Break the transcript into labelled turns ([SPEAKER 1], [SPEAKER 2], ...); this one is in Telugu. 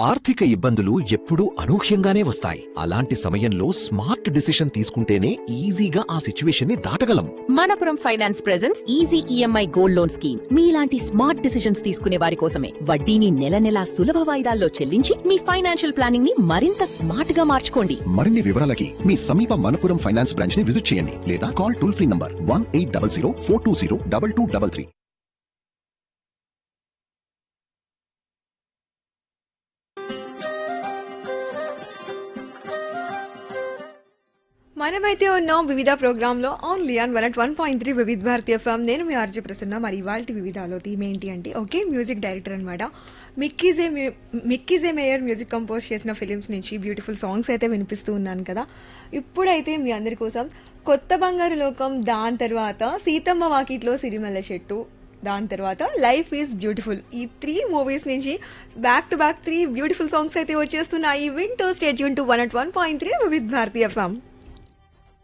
[SPEAKER 1] ఆర్థిక ఇబ్బందులు ఎప్పుడూ అనూహ్యంగానే వస్తాయి అలాంటి సమయంలో స్మార్ట్ డిసిషన్ తీసుకుంటేనే ఈజీగా ఆ సిచ్యువేషన్ ని దాటగలం
[SPEAKER 2] Manappuram finance presence easy EMI gold loan scheme మీలాంటి స్మార్ట్ డిసిషన్స్ తీసుకునే వారి కోసమే వడ్డీని నెల నెలా సులభ వాయిదాల్లో చెల్లించి మీ ఫైనాన్షియల్ ప్లానింగ్ ని మరింత స్మార్ట్ గా మార్చుకోండి
[SPEAKER 3] మరిన్ని వివరాలకి మీ సమీప మనపురం ఫైనాన్స్ బ్రాంచ్ ని విజిట్ చేయండి లేదా call toll free number one eight double zero four two zero double two double three
[SPEAKER 4] మనమైతే ఉన్నాం వివిధ ప్రోగ్రాంలో only on one at one point three Vividh Bharati form నేను మీ ఆర్జీ ప్రసన్న మరి ఇవాళ వివిధాలో థీమ్ ఏంటి అంటే ఒకే మ్యూజిక్ డైరెక్టర్ అనమాట మిక్కీజే మే- మిక్కీజే మేయర్ మ్యూజిక్ కంపోజ్ చేసిన ఫిలిమ్స్ నుంచి బ్యూటిఫుల్ సాంగ్స్ అయితే వినిపిస్తూ ఉన్నాను కదా ఇప్పుడైతే మీ అందరి కోసం కొత్త బంగారు లోకం దాని తర్వాత సీతమ్మ వాకిట్లో సిరిమల్ల చెట్టు దాని తర్వాత లైఫ్ ఈజ్ బ్యూటిఫుల్ ఈ త్రీ మూవీస్ నుంచి back to back three beautiful songs అయితే వచ్చేస్తున్నాయి వింటూ స్టేట్ యూన్ to one at one point three with Bharatiya form